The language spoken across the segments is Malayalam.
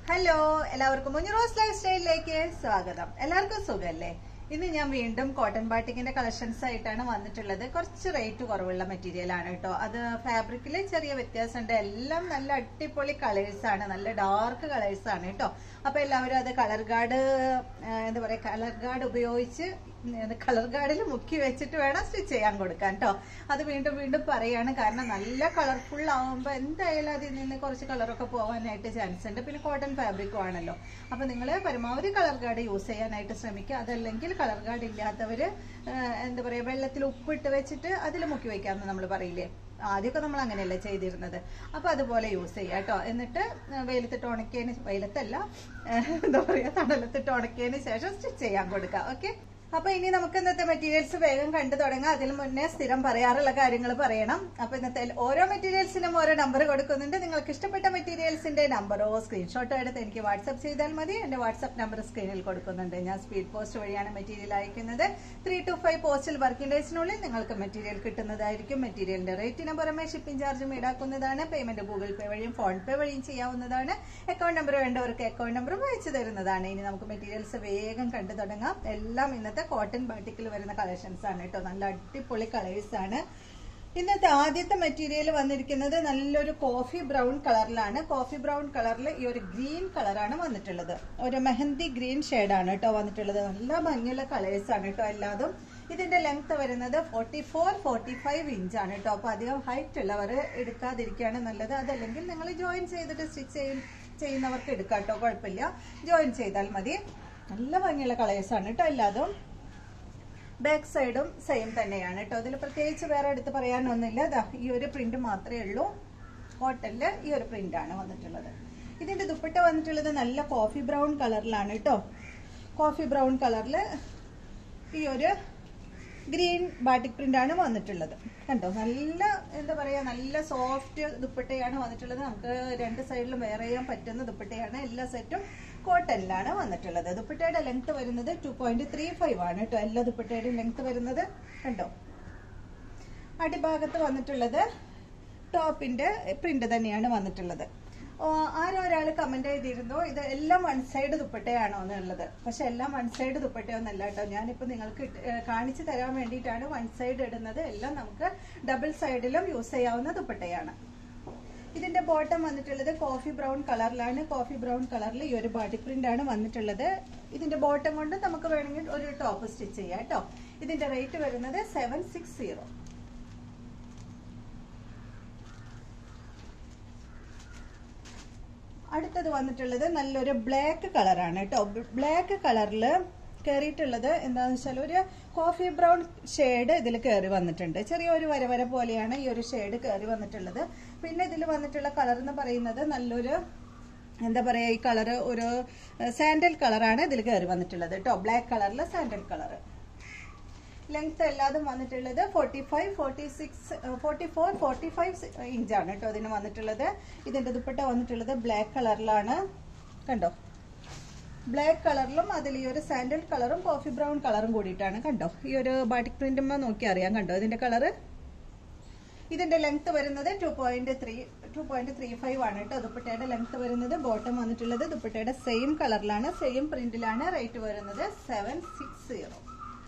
ഹലോ എല്ലാവർക്കും മുഞ്ഞറോസ് ലൈഫ് സ്റ്റൈലിലേക്ക് സ്വാഗതം എല്ലാവർക്കും സുഖല്ലേ ഇന്ന് ഞാൻ വീണ്ടും കോട്ടൺ ബാട്ടിക്കിന്റെ കളക്ഷൻസ് ആയിട്ടാണ് വന്നിട്ടുള്ളത് കുറച്ച് റേറ്റ് കുറവുള്ള മെറ്റീരിയൽ ആണ് കേട്ടോ അത് ഫാബ്രിക്കിൽ ചെറിയ വ്യത്യാസമുണ്ട് എല്ലാം നല്ല അടിപൊളി കളേഴ്സ് ആണ് നല്ല ഡാർക്ക് കളേഴ്സ് ആണ് കേട്ടോ അപ്പൊ എല്ലാവരും അത് കളർ ഗാർഡ് എന്താ പറയാ കളർ ഗാർഡ് ഉപയോഗിച്ച് കളർ ഗാർഡിൽ മുക്കി വെച്ചിട്ട് വേണം സ്റ്റിച്ച് ചെയ്യാൻ കൊടുക്കാൻ കേട്ടോ അത് വീണ്ടും വീണ്ടും പറയാണ് കാരണം നല്ല കളർഫുൾ ആവുമ്പോൾ എന്തായാലും അതിൽ നിന്ന് കുറച്ച് കളറൊക്കെ പോകാനായിട്ട് ചാൻസ് ഉണ്ട് പിന്നെ കോട്ടൺ ഫാബ്രിക്കും ആണല്ലോ അപ്പൊ നിങ്ങൾ പരമാവധി കളർ ഗാർഡ് യൂസ് ചെയ്യാനായിട്ട് ശ്രമിക്കുക അതല്ലെങ്കിൽ കളർ ഗാർഡ് ഇല്ലാത്തവര് എന്താ പറയാ വെള്ളത്തിൽ ഉപ്പിട്ട് വെച്ചിട്ട് അതിൽ മുക്കി വെക്കാമെന്ന് നമ്മൾ പറയില്ലേ ആദ്യമൊക്കെ നമ്മൾ അങ്ങനെയല്ലേ ചെയ്തിരുന്നത് അപ്പൊ അതുപോലെ യൂസ് ചെയ്യുക കേട്ടോ എന്നിട്ട് വെയിലത്തിട്ട് ഉണക്കിയതിന് വെയിലത്തല്ല എന്താ പറയാ തണലത്തിട്ട് ഉണക്കിയതിന് ശേഷം സ്റ്റിച്ച് ചെയ്യാൻ കൊടുക്കുക ഓക്കെ അപ്പൊ ഇനി നമുക്ക് ഇന്നത്തെ മെറ്റീരിയൽസ് വേഗം കണ്ടു തുടങ്ങാം അതിന് മുന്നേ സ്ഥിരം പറയാറുള്ള കാര്യങ്ങൾ പറയണം അപ്പൊ ഇന്നത്തെ ഓരോ മെറ്റീരിയൽസിനും ഓരോ നമ്പർ കൊടുക്കുന്നുണ്ട് നിങ്ങൾക്ക് ഇഷ്ടപ്പെട്ട മെറ്റീരിയൽസിന്റെ നമ്പറോ സ്ക്രീൻഷോട്ടോ എടുത്ത് എനിക്ക് വാട്സ്ആപ്പ് ചെയ്താൽ മതി എന്റെ വാട്സ്ആപ്പ് നമ്പർ സ്ക്രീനിൽ കൊടുക്കുന്നുണ്ട് ഞാൻ സ്പീഡ് പോസ്റ്റ് വഴിയാണ് മെറ്റീരിയൽ അയക്കുന്നത് three two five postal working ഡേയ്സിനുള്ളിൽ നിങ്ങൾക്ക് മെറ്റീരിയൽ കിട്ടുന്നതായിരിക്കും മെറ്റീരിയലിന്റെ റേറ്റിന് പുറമെ ഷിപ്പിംഗ് ചാർജും ഈടാക്കുന്നതാണ് പേയ്മെന്റ് ഗൂഗിൾ പേ വഴിയും ഫോൺ പേ വഴിയും ചെയ്യാവുന്നതാണ് അക്കൗണ്ട് നമ്പർ വേണ്ടവർക്ക് അക്കൗണ്ട് നമ്പറും അയച്ചു തരുന്നതാണ് ഇനി നമുക്ക് മെറ്റീരിയൽസ് വേഗം കണ്ടു തുടങ്ങാം എല്ലാം ഇന്നത്തെ കോട്ടൺ ബാട്ടിക്കിൽ വരുന്ന കളക്ഷൻസ് ആണ് കേട്ടോ നല്ല അടിപൊളി കളേഴ്സ് ആണ് ഇന്നത്തെ ആദ്യത്തെ മെറ്റീരിയൽ വന്നിരിക്കുന്നത് നല്ലൊരു കോഫി ബ്രൗൺ കളറിലാണ് കോഫി ബ്രൗൺ കളറിൽ ഈ ഒരു ഗ്രീൻ കളറാണ് വന്നിട്ടുള്ളത് ഒരു മെഹന്തി ഗ്രീൻ ഷെയ്ഡാണ് കേട്ടോ വന്നിട്ടുള്ളത് നല്ല ഭംഗിയുള്ള കളേഴ്സ് ആണ് കേട്ടോ എല്ലാതും ഇതിന്റെ ലെങ്ത് വരുന്നത് forty four forty five inch ആണ് കേട്ടോ അപ്പൊ അധികം ഹൈറ്റ് ഉള്ളവർ എടുക്കാതിരിക്കുകയാണ് നല്ലത് അതല്ലെങ്കിൽ നിങ്ങൾ ജോയിൻ ചെയ്തിട്ട് സ്റ്റിച്ച് ചെയ്യുന്നവർക്ക് എടുക്കാം കേട്ടോ കുഴപ്പമില്ല ജോയിൻ ചെയ്താൽ മതി നല്ല ഭംഗിയുള്ള കളേഴ്സ് ആണ് കേട്ടോ എല്ലാതും ബാക്ക് സൈഡും സെയിം തന്നെയാണ് കേട്ടോ അതിൽ പ്രത്യേകിച്ച് വേറെ എടുത്ത് പറയാനൊന്നുമില്ല ദാ ഈ ഒരു പ്രിന്റ് മാത്രമേ ഉള്ളൂ കോട്ടണില് ഈ ഒരു പ്രിന്റ് ആണ് വന്നിട്ടുള്ളത് ഇതിന്റെ ദുപ്പട്ട വന്നിട്ടുള്ളത് നല്ല കോഫി ബ്രൗൺ കളറിലാണ് കേട്ടോ കോഫി ബ്രൗൺ കളറിൽ ഈ ഒരു ഗ്രീൻ ബാറ്റിക് പ്രിന്റ് ആണ് വന്നിട്ടുള്ളത് കണ്ടോ നല്ല എന്താ പറയാ നല്ല സോഫ്റ്റ് ദുപ്പട്ടയാണ് വന്നിട്ടുള്ളത് നമുക്ക് രണ്ട് സൈഡിലും വെയർ ചെയ്യാൻ പറ്റുന്ന ദുപ്പട്ടയാണ് എല്ലാ സെറ്റും കോട്ടണിലാണ് വന്നിട്ടുള്ളത് ദുപ്പട്ടയുടെ ലെങ്ത് വരുന്നത് ടു പോയിന്റ് ത്രീ ഫൈവ് ആണ് കേട്ടോ എല്ലാ ദുപ്പട്ടയുടെയും ലെങ്ത് വരുന്നത് കണ്ടോ അടിഭാഗത്ത് വന്നിട്ടുള്ളത് ടോപ്പിന്റെ പ്രിന്റ് തന്നെയാണ് വന്നിട്ടുള്ളത് ആരോ ഒരാൾ കമന്റ് ചെയ്തിരുന്നു ഇത് എല്ലാം വൺ സൈഡ് ദുപ്പട്ടയാണോ എന്നുള്ളത് പക്ഷെ എല്ലാം വൺ സൈഡ് ദുപ്പട്ടയൊന്നല്ല കേട്ടോ ഞാനിപ്പോ നിങ്ങൾക്ക് കാണിച്ചു തരാൻ വേണ്ടിയിട്ടാണ് വൺ സൈഡ് ഇടുന്നത് എല്ലാം നമുക്ക് ഡബിൾ സൈഡിലും യൂസ് ചെയ്യാവുന്ന ദുപ്പട്ടയാണ് ഇതിന്റെ ബോട്ടം വന്നിട്ടുള്ളത് കോഫി ബ്രൗൺ കളറിലാണ് കോഫി ബ്രൗൺ കളറിൽ ഈ ഒരു ബാഡി പ്രിന്റ് ആണ് വന്നിട്ടുള്ളത് ഇതിന്റെ ബോട്ടം കൊണ്ട് നമുക്ക് വേണമെങ്കിൽ ഒരു ടോപ്പ് സ്റ്റിച്ച് ചെയ്യാം കേട്ടോ ഇതിന്റെ റേറ്റ് വരുന്നത് സെവൻ സിക്സ് സീറോ അടുത്തത് വന്നിട്ടുള്ളത് നല്ലൊരു ബ്ലാക്ക് കളറാണ് കേട്ടോ ബ്ലാക്ക് കളറിൽ കയറിയിട്ടുള്ളത് എന്താണെന്ന് വെച്ചാൽ ഒരു കോഫി ബ്രൗൺ ഷെയ്ഡ് ഇതിൽ കയറി വന്നിട്ടുണ്ട് ചെറിയൊരു വര വര പോലെയാണ് ഈ ഒരു ഷെയ്ഡ് കയറി വന്നിട്ടുള്ളത് പിന്നെ ഇതിൽ വന്നിട്ടുള്ള കളർ എന്ന് പറയുന്നത് നല്ലൊരു എന്താ പറയാ ഈ കളർ ഒരു സാൻഡൽ കളറാണ് ഇതിൽ കയറി വന്നിട്ടുള്ളത് കേട്ടോ ബ്ലാക്ക് കളറിലെ സാൻഡൽ കളർ ലെങ്ത് എല്ലാതും വന്നിട്ടുള്ളത് forty five forty six forty four forty five ഇഞ്ചാണ് കേട്ടോ ഇതിന് വന്നിട്ടുള്ളത് ഇതിന്റെ ദുപ്പട്ട വന്നിട്ടുള്ളത് ബ്ലാക്ക് കളറിലാണ് കണ്ടോ ബ്ലാക്ക് കളറിലും അതിൽ ഈ ഒരു സാൻഡൽ കളറും കോഫി ബ്രൗൺ കളറും കൂടിയിട്ടാണ് കണ്ടോ ഈ ഒരു ബാറ്റിക് പ്രിന്റുമ്മ നോക്കി അറിയാം കണ്ടോ ഇതിന്റെ കളറ് ഇതിന്റെ ലെങ്ത് വരുന്നത് two point three two point three five ആണ് കേട്ടോ ദുപ്പട്ടയുടെ ലെങ്ത് വരുന്നത് ബോട്ടം വന്നിട്ടുള്ളത് ദുപ്പട്ടയുടെ സെയിം കളറിലാണ് സെയിം പ്രിന്റിലാണ് റേറ്റ് വരുന്നത് സെവൻ സിക്സ് സീറോ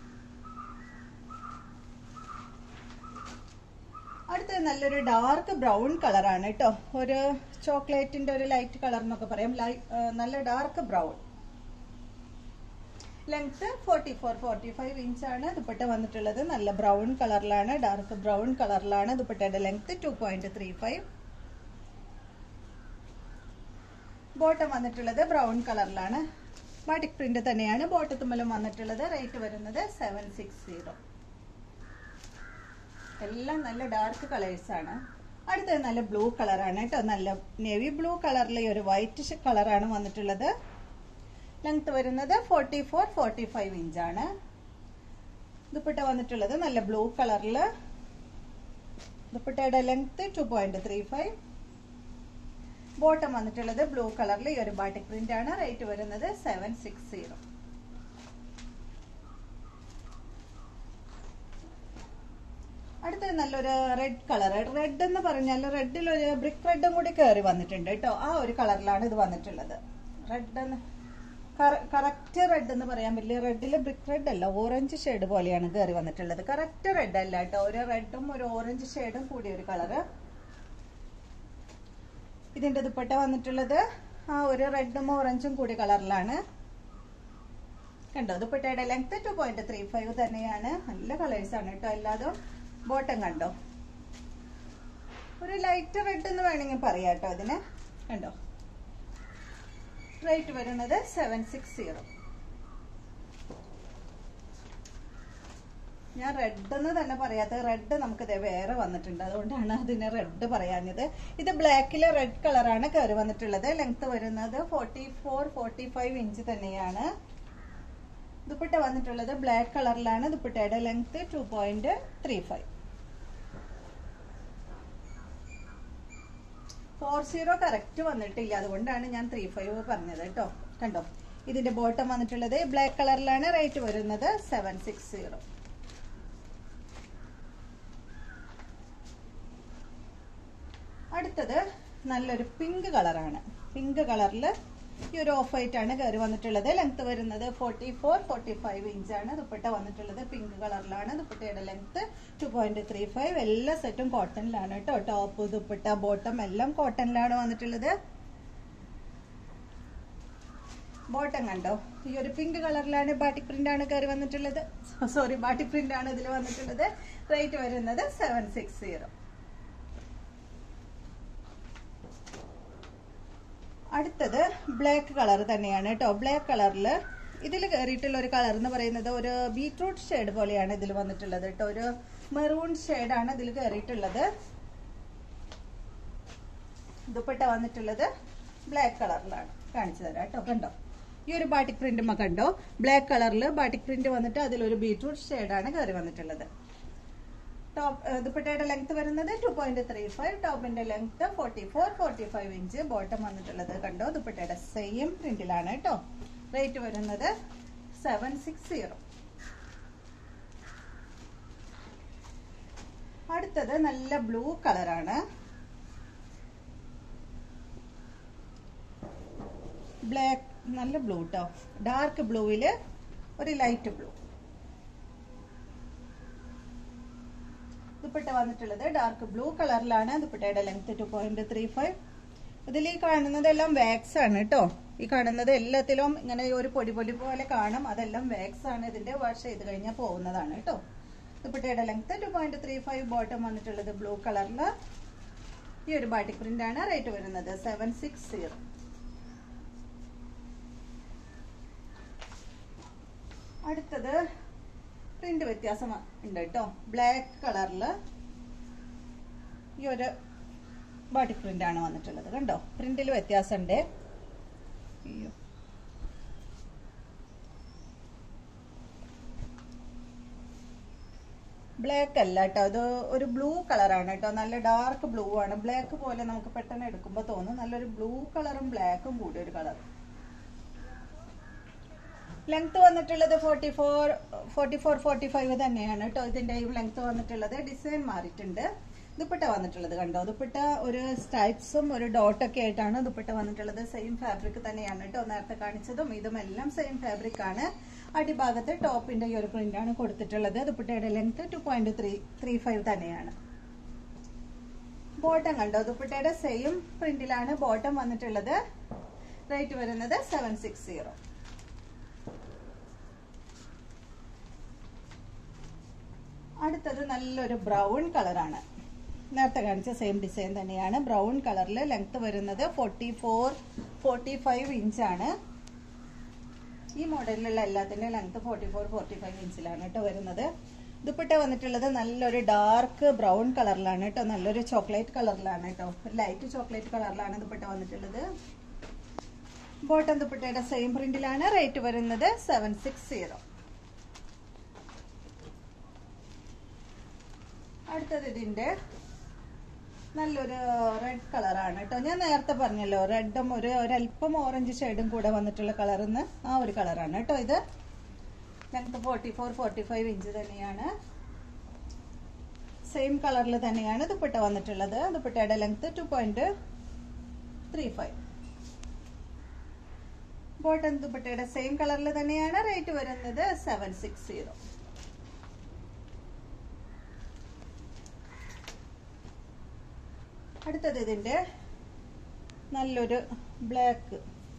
അടുത്തത് നല്ലൊരു ഡാർക്ക് ബ്രൗൺ കളറാണ് കേട്ടോ ഒരു ചോക്ലേറ്റിന്റെ ഒരു ലൈറ്റ് കളർ എന്നൊക്കെ പറയാം നല്ല dark brown length forty four forty five ഇഞ്ചാണ് ദുപ്പട്ട വന്നിട്ടുള്ളത് നല്ല ബ്രൗൺ കളറിലാണ് ഡാർക്ക് ബ്രൗൺ കളറിലാണ് ദുപ്പട്ടയുടെ length two point three five bottom വന്നിട്ടുള്ളത് ബ്രൗൺ കളറിലാണ് ബാട്ടിക് പ്രിന്റ് തന്നെയാണ് ബോട്ടത്തുമ്മലും വന്നിട്ടുള്ളത് റേറ്റ് വരുന്നത് സെവൻ സിക്സ് സീറോ എല്ലാം നല്ല ഡാർക്ക് കളേഴ്സ് ആണ് അടുത്തത് നല്ല ബ്ലൂ കളറാണ് കേട്ടോ നല്ല നേവി ബ്ലൂ കളറിലെ ഒരു വൈറ്റ് കളറാണ് വന്നിട്ടുള്ളത് ലെങ്ത് വരുന്നത് ഫോർട്ടി ഫോർ ഫോർട്ടി ഫൈവ് ഇഞ്ചാണ് ദുപ്പട്ട വന്നിട്ടുള്ളത് നല്ല ബ്ലൂ കളറിൽ ദുപ്പട്ടയുടെ length two point three five bottom വന്നിട്ടുള്ളത് ബ്ലൂ കളറിൽ ഈ ഒരു ബാട്ടിക് പ്രിന്റ് ആണ് റേറ്റ് വരുന്നത് സെവൻ സിക്സ് സീറോ അടുത്തത് നല്ലൊരു റെഡ് കളർ റെഡ് എന്ന് പറഞ്ഞാൽ റെഡിൽ ഒരു ബ്രിക്ക് റെഡും കൂടി കയറി വന്നിട്ടുണ്ട് കേട്ടോ ആ ഒരു കളറിലാണ് ഇത് വന്നിട്ടുള്ളത് റെഡ് എന്ന് കറക്റ്റ് റെഡ് എന്ന് പറയാൻ പറ്റില്ല റെഡില് ബ്രിക്ക് റെഡ് അല്ല ഓറഞ്ച് ഷെയ്ഡ് പോലെയാണ് കയറി വന്നിട്ടുള്ളത് കറക്റ്റ് റെഡ് അല്ല കേട്ടോ ഒരു റെഡും ഒരു ഓറഞ്ച് ഷെയ്ഡും കൂടിയ ഒരു കളറ് ഇതിന്റെ ദുപ്പട്ട വന്നിട്ടുള്ളത് ആ ഒരു റെഡും ഓറഞ്ചും കൂടി കളറിലാണ് കണ്ടോ ദുപ്പട്ടയുടെ length two point three five തന്നെയാണ് നല്ല കളേഴ്സ് ആണ് കേട്ടോ എല്ലാതും ബോട്ടം കണ്ടോ ഒരു ലൈറ്റ് റെഡ് എന്ന് വേണമെങ്കിൽ പറയാം കേട്ടോ അതിന് കണ്ടോ റേറ്റ് വരുന്നത് സെവൻ സിക്സ് സീറോ ഞാൻ റെഡ് എന്ന് തന്നെ പറയാത്തത് റെഡ് നമുക്ക് ദേ വേറെ വന്നിട്ടുണ്ട് അതുകൊണ്ടാണ് അതിനെ റെഡ് പറയാഞ്ഞത് ഇത് ബ്ലാക്കിലെ റെഡ് കളറാണ് കയറി വന്നിട്ടുള്ളത് ലെങ്ത് വരുന്നത് forty four forty five inch തന്നെയാണ് ദുപ്പട്ട വന്നിട്ടുള്ളത് ബ്ലാക്ക് കളറിലാണ് ദുപ്പട്ടയുടെ length two point three five four zero correct വന്നിട്ടില്ല അതുകൊണ്ടാണ് ഞാൻ ത്രീ ഫൈവ് പറഞ്ഞത് കേട്ടോ കണ്ടോ ഇതിന്റെ ബോട്ടം വന്നിട്ടുള്ളത് ബ്ലാക്ക് കളറിലാണ് റേറ്റ് വരുന്നത് സെവൻ സിക്സ് സീറോ അടുത്തത് നല്ലൊരു പിങ്ക് കളറാണ് പിങ്ക് കളറിൽ ഈ ഒരു ഓഫ് വൈറ്റ് ആണ് കയറി വന്നിട്ടുള്ളത് ലെങ്ത് വരുന്നത് ഫോർട്ടി ഫോർ ഫോർട്ടി ഫൈവ് ഇഞ്ചാണ് ദുപ്പട്ട വന്നിട്ടുള്ളത് പിങ്ക് കളറിലാണ് ദുപ്പട്ടയുടെ length two point three five എല്ലാ സെറ്റും കോട്ടണിലാണ് കേട്ടോ ടോപ്പ് ദുപ്പട്ട ബോട്ടം എല്ലാം കോട്ടണിലാണ് വന്നിട്ടുള്ളത് ബോട്ടം കണ്ടോ ഈ ഒരു പിങ്ക് കളറിലാണ് ബാട്ടിക് പ്രിന്റ് ആണ് കയറി വന്നിട്ടുള്ളത് സോറി ബാട്ടിക് പ്രിന്റ് ആണ് ഇതിൽ വന്നിട്ടുള്ളത് റേറ്റ് വരുന്നത് സെവൻ സിക്സ് സീറോ അടുത്തത് ബ്ലാക്ക് കളർ തന്നെയാണ് കേട്ടോ ബ്ലാക്ക് കളറിൽ ഇതിൽ കയറിയിട്ടുള്ള ഒരു കളർ എന്ന് പറയുന്നത് ഒരു ബീട്രൂട്ട് ഷെയ്ഡ് പോലെയാണ് ഇതിൽ വന്നിട്ടുള്ളത് കേട്ടോ ഒരു മെറൂൺ ഷെയ്ഡാണ് ഇതിൽ കയറിയിട്ടുള്ളത് ദുപ്പട്ട വന്നിട്ടുള്ളത് ബ്ലാക്ക് കളറിലാണ് കാണിച്ചു തരാം കേട്ടോ കണ്ടോ ഈ ഒരു ബാട്ടിക് പ്രിന്റും കണ്ടോ ബ്ലാക്ക് കളറിൽ ബാട്ടിക് പ്രിന്റ് വന്നിട്ട് അതിലൊരു ബീട്രൂട്ട് ഷെയ്ഡാണ് കയറി വന്നിട്ടുള്ളത് ടോപ്പ് ദുപ്പട്ടയുടെ ലെങ്ത് വരുന്നത് ടു പോയിന്റ് ത്രീ ഫൈവ് ടോപ്പിന്റെ length forty four forty five inch bottom വന്നിട്ടുള്ളത് കണ്ടോ ദുപ്പട്ടയുടെ സെയിം പ്രിന്റിലാണ് കേട്ടോ റേറ്റ് വരുന്നത് സെവൻ സിക്സ് സീറോ അടുത്തത് നല്ല ബ്ലൂ കളറാണ് ബ്ലാക്ക് നല്ല ബ്ലൂ കേട്ടോ ഡാർക്ക് ബ്ലൂവില് ഒരു ലൈറ്റ് ബ്ലൂ ദുപ്പട്ട വന്നിട്ടുള്ളത് ഡാർക്ക് ബ്ലൂ കളറിലാണ് ദുപ്പട്ടയുടെ length two point three five ഇതിൽ ഈ കാണുന്നതെല്ലാം വാക്സ് ആണ് കേട്ടോ ഈ കാണുന്നത് എല്ലാത്തിലും ഇങ്ങനെ ഒരു പൊടി പൊടി പോലെ കാണും അതെല്ലാം വാക്സ് ആണ് ഇതിന്റെ വാഷ് ചെയ്ത് കഴിഞ്ഞാൽ പോകുന്നതാണ് കേട്ടോ ദുപ്പട്ടയുടെ length two point three five bottom വന്നിട്ടുള്ളത് ബ്ലൂ കളറിൽ ഈ ഒരു ബാട്ടിക് പ്രിന്റ് ആണ് റേറ്റ് വരുന്നത് സെവൻ സിക്സ് സീറോ അടുത്തത് പ്രിന്റ് വ്യത്യാസം ഉണ്ട് കേട്ടോ ബ്ലാക്ക് കളറിൽ ഈ ഒരു ബാട്ടിക് പ്രിന്റ് ആണ് വന്നിട്ടുള്ളത് കണ്ടോ പ്രിന്റിൽ വ്യത്യാസമുണ്ട് അയ്യോ ബ്ലാക്ക് അല്ല കേട്ടോ ഇത് ഒരു ബ്ലൂ കളറാണ് കേട്ടോ നല്ല ഡാർക്ക് ബ്ലൂ ആണ് ബ്ലാക്ക് പോലെ നമുക്ക് പെട്ടെന്ന് എടുക്കുമ്പോൾ തോന്നും നല്ലൊരു ബ്ലൂ കളറും ബ്ലാക്കും കൂടി ഒരു കളർ ലെങ്ത് വന്നിട്ടുള്ളത് forty four forty four forty five തന്നെയാണ് കേട്ടോ ഇതിന്റെ ലെങ്ത് വന്നിട്ടുള്ളത് ഡിസൈൻ മാറിയിട്ടുണ്ട് ദുപ്പട്ട വന്നിട്ടുള്ളത് കണ്ടോ ദുപ്പട്ട ഒരു സ്ട്രൈപ്സും ഒരു ഡോട്ടൊക്കെ ആയിട്ടാണ് ദുപ്പട്ട വന്നിട്ടുള്ളത് സെയിം ഫാബ്രിക് തന്നെയാണ് കേട്ടോ നേരത്തെ കാണിച്ചതും ഇതും എല്ലാം സെയിം ഫാബ്രിക് ആണ് അടിഭാഗത്ത് ടോപ്പിന്റെ ഈ ഒരു പ്രിന്റ് ആണ് കൊടുത്തിട്ടുള്ളത് ദുപ്പട്ടയുടെ length two point three three five തന്നെയാണ് ബോട്ടം കണ്ടോ ദുപ്പട്ടയുടെ സെയിം പ്രിന്റിലാണ് ബോട്ടം വന്നിട്ടുള്ളത് റേറ്റ് വരുന്നത് സെവൻ സിക്സ് സീറോ അടുത്തത് നല്ലൊരു ബ്രൗൺ കളറാണ് നേരത്തെ കാണിച്ച സെയിം ഡിസൈൻ തന്നെയാണ് ബ്രൗൺ കളറിൽ ലെങ്ത് വരുന്നത് ഫോർട്ടി ഫോർ ഫോർട്ടി ഫൈവ് ഇഞ്ചാണ് ഈ മോഡലിലുള്ള എല്ലാത്തിൻ്റെ length forty four forty five ഇഞ്ചിലാണ് കേട്ടോ വരുന്നത് ദുപ്പട്ട വന്നിട്ടുള്ളത് നല്ലൊരു ഡാർക്ക് ബ്രൗൺ കളറിലാണ് കേട്ടോ നല്ലൊരു ചോക്ലേറ്റ് കളറിലാണ് കേട്ടോ ലൈറ്റ് ചോക്ലേറ്റ് കളറിലാണ് ദുപ്പട്ട വന്നിട്ടുള്ളത് ബോട്ടം ദുപ്പട്ടയുടെ സെയിം പ്രിന്റിലാണ് റേറ്റ് വരുന്നത് സെവൻ സിക്സ് സീറോ അടുത്തത് ഇതിന്റെ നല്ലൊരു റെഡ് കളറാണ് കേട്ടോ ഞാൻ നേരത്തെ പറഞ്ഞല്ലോ റെഡും ഒരു ഒരല്പം ഓറഞ്ച് ഷെയ്ഡും കൂടെ വന്നിട്ടുള്ള കളറിന്ന് ആ ഒരു കളറാണ് കേട്ടോ ഇത് length forty four forty five inch തന്നെയാണ് സെയിം കളറിൽ തന്നെയാണ് ദുപ്പട്ട വന്നിട്ടുള്ളത് ദുപ്പട്ടയുടെ length two point three five bottom ദുപ്പട്ടയുടെ സെയിം കളറിൽ തന്നെയാണ് റേറ്റ് വരുന്നത് സെവൻ സിക്സ് സീറോ അടുത്തത് ഇതിന്റെ നല്ലൊരു ബ്ലാക്ക്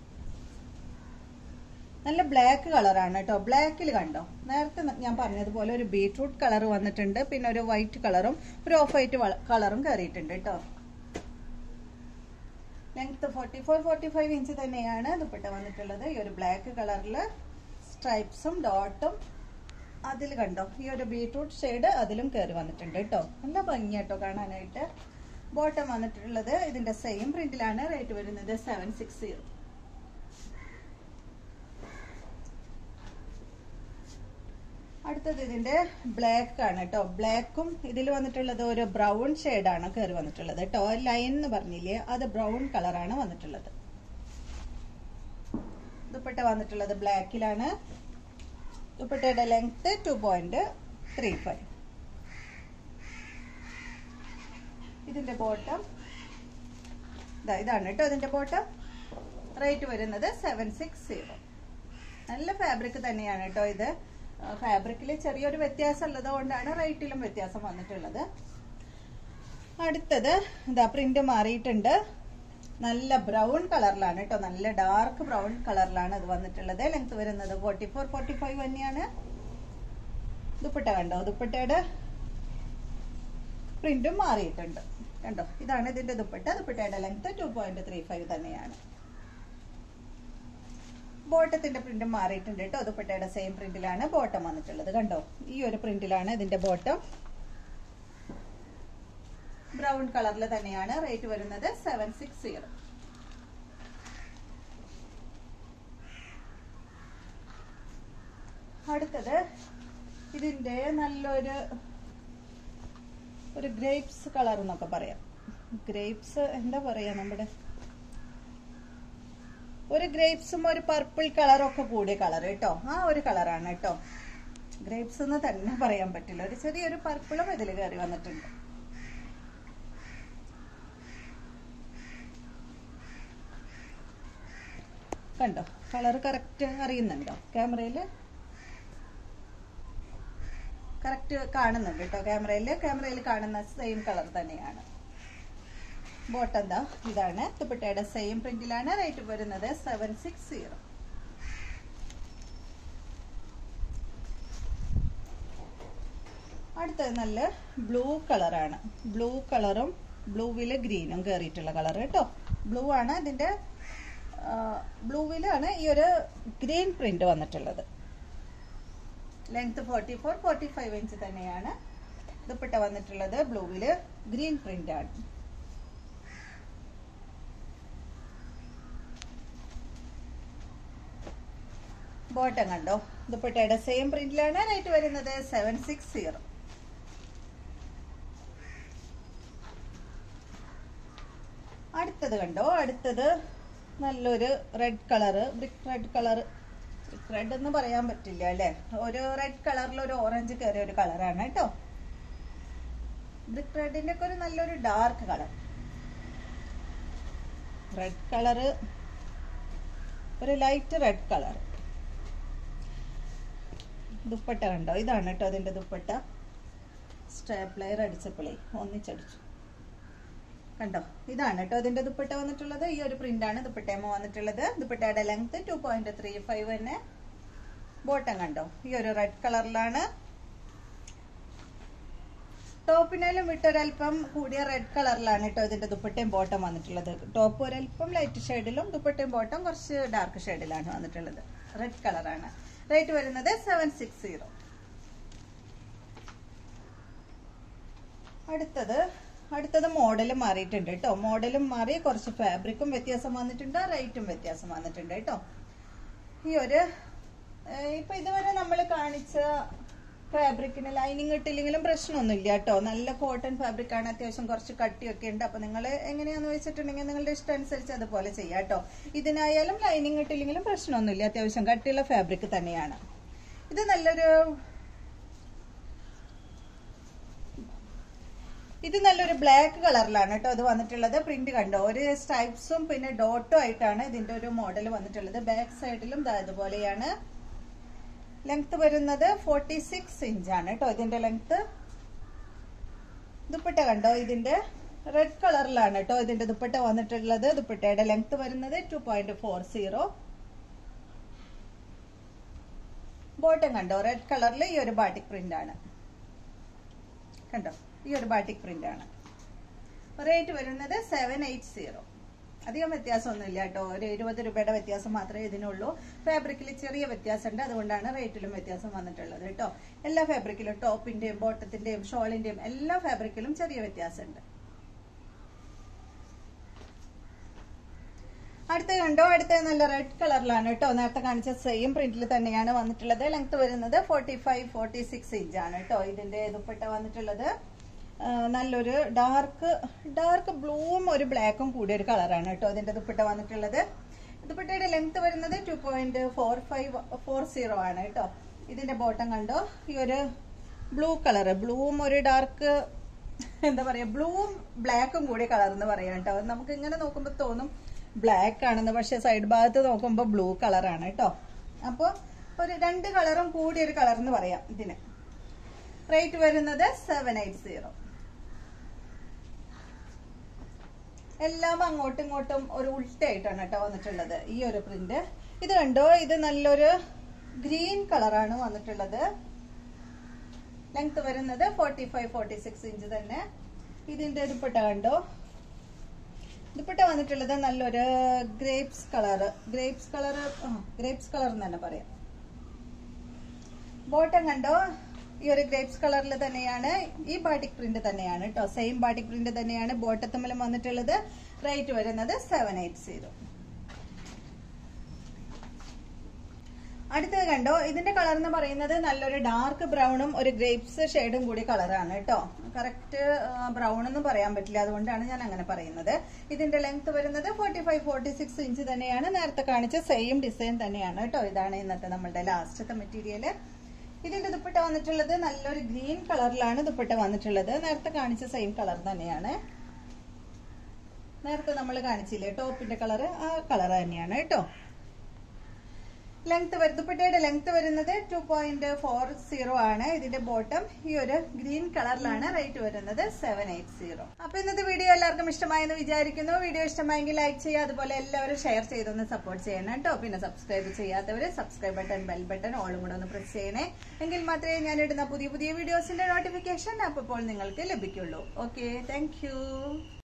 നല്ല ബ്ലാക്ക് കളറാണ് കേട്ടോ ബ്ലാക്കിൽ കണ്ടോ നേരത്തെ ഞാൻ പറഞ്ഞതുപോലെ ഒരു ബീട്രൂട്ട് കളർ വന്നിട്ടുണ്ട് പിന്നെ ഒരു വൈറ്റ് കളറും ഒരു ഓഫ് വൈറ്റ് കളറും കയറിയിട്ടുണ്ട് കേട്ടോ length forty four forty five inch തന്നെയാണ് ദുപ്പട്ട വന്നിട്ടുള്ളത് ഈ ഒരു ബ്ലാക്ക് കളറിൽ സ്ട്രൈപ്സും ഡോട്ടും അതിൽ കണ്ടോ ഈ ഒരു ബീട്രൂട്ട് ഷെയ്ഡ് അതിലും കയറി വന്നിട്ടുണ്ട് കേട്ടോ നല്ല ഭംഗിയാട്ടോ കാണാനായിട്ട് ബോട്ടം വന്നിട്ടുള്ളത് ഇതിന്റെ സെയിം പ്രിന്റിലാണ് റേറ്റ് വരുന്നത് സെവൻ സിക്സ് സീറോ അടുത്തത് ഇതിന്റെ ബ്ലാക്ക് ആണ് കേട്ടോ ബ്ലാക്കും ഇതിൽ വന്നിട്ടുള്ളത് ഒരു ബ്രൗൺ ഷെയ്ഡാണ് കയറി വന്നിട്ടുള്ളത് കേട്ടോ ലൈൻ എന്ന് പറഞ്ഞില്ലേ അത് ബ്രൗൺ കളറാണ് വന്നിട്ടുള്ളത് ദുപ്പട്ട വന്നിട്ടുള്ളത് ബ്ലാക്കിലാണ് ദുപ്പട്ടയുടെ length two point three five ഇതിന്റെ ബോട്ടം ഇതാണ് കേട്ടോ ഇതിന്റെ ബോട്ടം റേറ്റ് വരുന്നത് സെവൻ സിക്സ് സീറോ നല്ല ഫാബ്രിക് തന്നെയാണ് കേട്ടോ ഇത് ഫാബ്രിക്കിൽ ചെറിയൊരു വ്യത്യാസം ഉള്ളത് കൊണ്ടാണ് റേറ്റിലും വ്യത്യാസം വന്നിട്ടുള്ളത് അടുത്തത് ഇതാ പ്രിന്റ് മാറിയിട്ടുണ്ട് നല്ല ബ്രൗൺ കളറിലാണ് കേട്ടോ നല്ല ഡാർക്ക് ബ്രൗൺ കളറിലാണ് ഇത് വന്നിട്ടുള്ളത് ലെങ്ത് വരുന്നത് ഫോർട്ടി ഫോർ ഫോർട്ടി ഫൈവ് തന്നെയാണ് ദുപ്പട്ട കണ്ടോ ദുപ്പട്ടയുടെ പ്രിന്റും മാറിയിട്ടുണ്ട് കണ്ടോ ഇതാണ് ഇതിന്റെ ദുപ്പട്ട ദുപ്പട്ടയുടെ length two point three five തന്നെയാണ് ബോട്ടത്തിന്റെ പ്രിന്റ് മാറിയിട്ടുണ്ട് കേട്ടോ ദുപ്പട്ടയുടെ സെയിം പ്രിന്റിലാണ് ബോട്ടം വന്നിട്ടുള്ളത് കണ്ടോ ഈ ഒരു പ്രിന്റിലാണ് ഇതിന്റെ ബോട്ടം ബ്രൗൺ കളറിൽ തന്നെയാണ് റേറ്റ് വരുന്നത് സെവൻ സിക്സ് സീറോ അടുത്തത് ഇതിന്റെ നല്ലൊരു ഒരു ഗ്രേപ്സ് കളർ എന്നൊക്കെ പറയാം ഗ്രേപ്സ് എന്താ പറയാ നമ്മുടെ ഒരു ഗ്രേപ്സും ഒരു പർപ്പിൾ കളറും ഒക്കെ കൂടിയ കളർ കേട്ടോ ആ ഒരു കളറാണ് കേട്ടോ ഗ്രേപ്സ് എന്ന് തന്നെ പറയാൻ പറ്റില്ല ഒരു ചെറിയൊരു പർപ്പിളും ഇതിൽ കയറി വന്നിട്ടുണ്ട് കണ്ടോ കളർ കറക്റ്റ് അറിയുന്നുണ്ടോ ക്യാമറയില് കറക്റ്റ് കാണുന്നുണ്ട് കേട്ടോ ക്യാമറയിൽ ക്യാമറയിൽ കാണുന്ന സെയിം കളർ തന്നെയാണ് ബോട്ടം എന്താ ഇതാണ് ദുപ്പട്ടയുടെ സെയിം പ്രിന്റിലാണ് റേറ്റ് വരുന്നത് സെവൻ സിക്സ് സീറോ അടുത്തത് നല്ല ബ്ലൂ കളറാണ് ബ്ലൂ കളറും ബ്ലൂവില് ഗ്രീനും കയറിയിട്ടുള്ള കളർ കേട്ടോ ബ്ലൂ ആണ് ഇതിന്റെ ബ്ലൂവിലാണ് ഈ ഒരു ഗ്രീൻ പ്രിന്റ് വന്നിട്ടുള്ളത് length forty four forty five inch തന്നെയാണ് ദുപ്പട്ട വന്നിട്ടുള്ളത് ബ്ലൂവില് ഗ്രീൻ പ്രിന്റ് ആണ് ബോട്ടം കണ്ടോ ദുപ്പട്ടയുടെ സെയിം പ്രിന്റിലാണ് റേറ്റ് വരുന്നത് സെവൻ സിക്സ് സീറോ അടുത്തത് കണ്ടോ അടുത്തത് നല്ലൊരു red colour brick red colour brick red എന്ന് പറയാൻ പറ്റില്ല അല്ലെ ഒരു റെഡ് കളറിൽ ഒരു ഓറഞ്ച് കയറിയ ഒരു കളറാണ് കേട്ടോ ബ്രിക്ക് റെഡിന്റെ ഒക്കെ ഒരു നല്ലൊരു ഡാർക്ക് കളർ റെഡ് കളറ് ഒരു ലൈറ്റ് റെഡ് കളർ ദുപ്പട്ട കണ്ടോ ഇതാണ് കേട്ടോ അതിന്റെ ദുപ്പട്ട സ്റ്റാപ്ലയർ അടിച്ചപ്പോഴേ ഒന്നിച്ചടിച്ചു കണ്ടോ ഇതാണ് കേട്ടോ ഇതിന്റെ ദുപ്പട്ട വന്നിട്ടുള്ളത് ഈ ഒരു പ്രിന്റ് ആണ് ദുപ്പട്ടയമ്മ വന്നിട്ടുള്ളത് ദുപ്പട്ടയുടെ length two point three five തന്നെ ബോട്ടം കണ്ടോ ഈ ഒരു റെഡ് കളറിലാണ് ടോപ്പിനാലും വിട്ടൊരൽപ്പം കൂടിയ റെഡ് കളറിലാണ് കേട്ടോ ഇതിന്റെ ദുപ്പട്ടയും ബോട്ടം വന്നിട്ടുള്ളത് ടോപ്പ് ഒരൽപ്പം ലൈറ്റ് ഷെയ്ഡിലും ദുപ്പട്ടയും ബോട്ടം കുറച്ച് ഡാർക്ക് ഷെയ്ഡിലാണ് വന്നിട്ടുള്ളത് റെഡ് കളറാണ് റേറ്റ് വരുന്നത് സെവൻ സിക്സ് സീറോ അടുത്തത് അടുത്തത് മോഡൽ മാറിയിട്ടുണ്ട് കേട്ടോ മോഡലും മാറി കുറച്ച് ഫാബ്രിക്കും വ്യത്യാസം വന്നിട്ടുണ്ട് റേറ്റും വ്യത്യാസം വന്നിട്ടുണ്ട് കേട്ടോ ഈ ഒരു ഏഹ് ഇപ്പൊ ഇതുവരെ നമ്മൾ കാണിച്ച ഫാബ്രിക്കിന് ലൈനിങ് ഇട്ടില്ലെങ്കിലും പ്രശ്നമൊന്നുമില്ല കേട്ടോ നല്ല കോട്ടൺ ഫാബ്രിക് ആണ് അത്യാവശ്യം കുറച്ച് കട്ടിയൊക്കെ ഉണ്ട് അപ്പൊ നിങ്ങൾ എങ്ങനെയാന്ന് വെച്ചിട്ടുണ്ടെങ്കിൽ നിങ്ങളുടെ ഇഷ്ടം അനുസരിച്ച് അതുപോലെ ചെയ്യാം കേട്ടോ ഇതിനായാലും ലൈനിങ് ഇട്ടില്ലെങ്കിലും പ്രശ്നമൊന്നുമില്ല അത്യാവശ്യം കട്ടിയുള്ള ഫാബ്രിക് തന്നെയാണ് ഇത് നല്ലൊരു ഇത് നല്ലൊരു ബ്ലാക്ക് കളറിലാണ് കേട്ടോ ഇത് വന്നിട്ടുള്ളത് പ്രിന്റ് കണ്ടോ ഒരു സ്ട്രൈപ്സും പിന്നെ ഡോട്ടും ആയിട്ടാണ് ഇതിന്റെ ഒരു മോഡൽ വന്നിട്ടുള്ളത് ബാക്ക് സൈഡിലും ദാ ഇതുപോലെയാണ് ലെങ്ത് വരുന്നത് ഫോർട്ടി സിക്സ് ഇഞ്ചാണ് കേട്ടോ ഇതിന്റെ ലെങ്ത് ദുപ്പട്ട കണ്ടോ ഇതിന്റെ റെഡ് കളറിലാണ് കേട്ടോ ഇതിന്റെ ദുപ്പട്ട വന്നിട്ടുള്ളത് ദുപ്പട്ടയുടെ ലെങ്ത് വരുന്നത് two point four zero bottom കണ്ടോ റെഡ് കളറിൽ ഈ ഒരു ബാട്ടിക് പ്രിന്റ് ആണ് കണ്ടോ ഈ ഒരു ബാട്ടിക് പ്രിന്റ് ആണ് റേറ്റ് വരുന്നത് സെവൻ എയ്റ്റ് സീറോ അധികം വ്യത്യാസമൊന്നുമില്ല കേട്ടോ ഒരു ഇരുപത് രൂപയുടെ വ്യത്യാസം മാത്രമേ ഇതിനുള്ളൂ ഫാബ്രിക്കിൽ ചെറിയ വ്യത്യാസമുണ്ട് അതുകൊണ്ടാണ് റേറ്റിലും വ്യത്യാസം വന്നിട്ടുള്ളത് കേട്ടോ എല്ലാ ഫാബ്രിക്കിലും ടോപ്പിന്റെയും ബോട്ടത്തിന്റെയും ഷോളിന്റെയും എല്ലാ ഫാബ്രിക്കിലും ചെറിയ വ്യത്യാസമുണ്ട് അടുത്ത കണ്ടോ അടുത്ത നല്ല റെഡ് കളറിലാണ് കേട്ടോ നേരത്തെ കാണിച്ച സെയിം പ്രിന്റിൽ തന്നെയാണ് വന്നിട്ടുള്ളത് ലെങ്ത് വരുന്നത് forty five forty six inch ആണ് കേട്ടോ ഇതിന്റെ ദുപ്പട്ട വന്നിട്ടുള്ളത് ആ, നല്ലൊരു ഡാർക്ക് ഡാർക്ക് ബ്ലൂവും ഒരു ബ്ലാക്കും കൂടിയ ഒരു കളറാണ് കേട്ടോ ഇതിന്റെ ദുപ്പട്ട വന്നിട്ടുള്ളത് ദുപ്പട്ടയുടെ ലെങ്ത് വരുന്നത് two point four five four zero ആണ് കേട്ടോ ഇതിന്റെ ബോട്ടം കണ്ടോ ഈ ഒരു ബ്ലൂ കളർ ബ്ലൂവും ഒരു ഡാർക്ക് എന്താ പറയാ ബ്ലൂവും ബ്ലാക്കും കൂടിയ കളർ എന്ന് പറയാം കേട്ടോ നമുക്ക് ഇങ്ങനെ നോക്കുമ്പോൾ തോന്നും ബ്ലാക്ക് ആണെന്ന് പക്ഷെ സൈഡ് ഭാഗത്ത് നോക്കുമ്പോൾ ബ്ലൂ കളറാണ് കേട്ടോ അപ്പോൾ ഒരു രണ്ട് കളറും കൂടിയ ഒരു കളർ എന്ന് പറയാം ഇതിന് റേറ്റ് വരുന്നത് സെവൻ എയ്റ്റ് സീറോ എല്ലാം അങ്ങോട്ടും ഇങ്ങോട്ടും ഒരു ഉൾട്ടയായിട്ടാണ് കേട്ടോ വന്നിട്ടുള്ളത് ഈ ഒരു പ്രിന്റ് ഇത് കണ്ടോ ഇത് നല്ലൊരു ഗ്രീൻ കളറാണ് വന്നിട്ടുള്ളത് ലെങ്ത് വരുന്നത് forty five forty six inch തന്നെ ഇതിന്റെ ദുപ്പട്ട കണ്ടോ ദുപ്പട്ട വന്നിട്ടുള്ളത് നല്ലൊരു grapes colour grapes colour grapes colour എന്ന് തന്നെ പറയാം ബോട്ടം കണ്ടോ ഈ ഒരു ഗ്രേപ്സ് കളറിൽ തന്നെയാണ് ഈ ബാട്ടിക് പ്രിന്റ് തന്നെയാണ് കേട്ടോ സെയിം ബാട്ടിക് പ്രിന്റ് തന്നെയാണ് ബോട്ടത്തുമ്മലും വന്നിട്ടുള്ളത് റേറ്റ് വരുന്നത് സെവൻ എയ്റ്റ് സീറോ അടുത്തത് കണ്ടോ ഇതിന്റെ കളർ എന്ന് പറയുന്നത് നല്ലൊരു ഡാർക്ക് ബ്രൗണും ഒരു ഗ്രേപ്സ് ഷെയ്ഡും കൂടി കളറാണ് കേട്ടോ കറക്റ്റ് ബ്രൗൺ എന്ന് പറയാൻ പറ്റില്ല അതുകൊണ്ടാണ് ഞാൻ അങ്ങനെ പറയുന്നത് ഇതിന്റെ ലെങ്ത് വരുന്നത് forty five forty six inch തന്നെയാണ് നേരത്തെ കാണിച്ച സെയിം ഡിസൈൻ തന്നെയാണ് കേട്ടോ ഇതാണ് ഇന്നത്തെ നമ്മളുടെ ലാസ്റ്റത്തെ മെറ്റീരിയൽ ഇതിന്റെ ദുപ്പട്ട വന്നിട്ടുള്ളത് നല്ലൊരു ഗ്രീൻ കളറിലാണ് ദുപ്പട്ട വന്നിട്ടുള്ളത് നേരത്തെ കാണിച്ച സെയിം കളർ തന്നെയാണ് നേരത്തെ നമ്മൾ കാണിച്ചില്ലേ ടോപ്പിന്റെ കളർ ആ കളർ തന്നെയാണ് കേട്ടോ ലെങ്ത് ദുപ്പട്ടയുടെ ലെങ്ത് വരുന്നത് ടു പോയിന്റ് ഫോർ സീറോ ആണ് ഇതിന്റെ ബോട്ടം ഈ ഒരു ഗ്രീൻ കളറിലാണ് റേറ്റ് വരുന്നത് സെവൻ എയ്റ്റ് സീറോ അപ്പൊ ഇന്നത്തെ വീഡിയോ എല്ലാവർക്കും ഇഷ്ടമായെന്ന് വിചാരിക്കുന്നു വീഡിയോ ഇഷ്ടമായെങ്കിൽ ലൈക്ക് ചെയ്യുക അതുപോലെ എല്ലാവരും ഷെയർ ചെയ്തൊന്ന് സപ്പോർട്ട് ചെയ്യണം കേട്ടോ പിന്നെ സബ്സ്ക്രൈബ് ചെയ്യാത്തവര് സബ്സ്ക്രൈബ് ബട്ടൺ ബെൽ ബട്ടൺ ഓളും കൂടെ ഒന്ന് പ്രസ് ചെയ്യണേ എങ്കിൽ മാത്രമേ ഞാൻ ഇടുന്ന പുതിയ പുതിയ വീഡിയോസിന്റെ നോട്ടിഫിക്കേഷൻ അപ്പോൾ നിങ്ങൾക്ക് ലഭിക്കുള്ളൂ ഓക്കെ താങ്ക്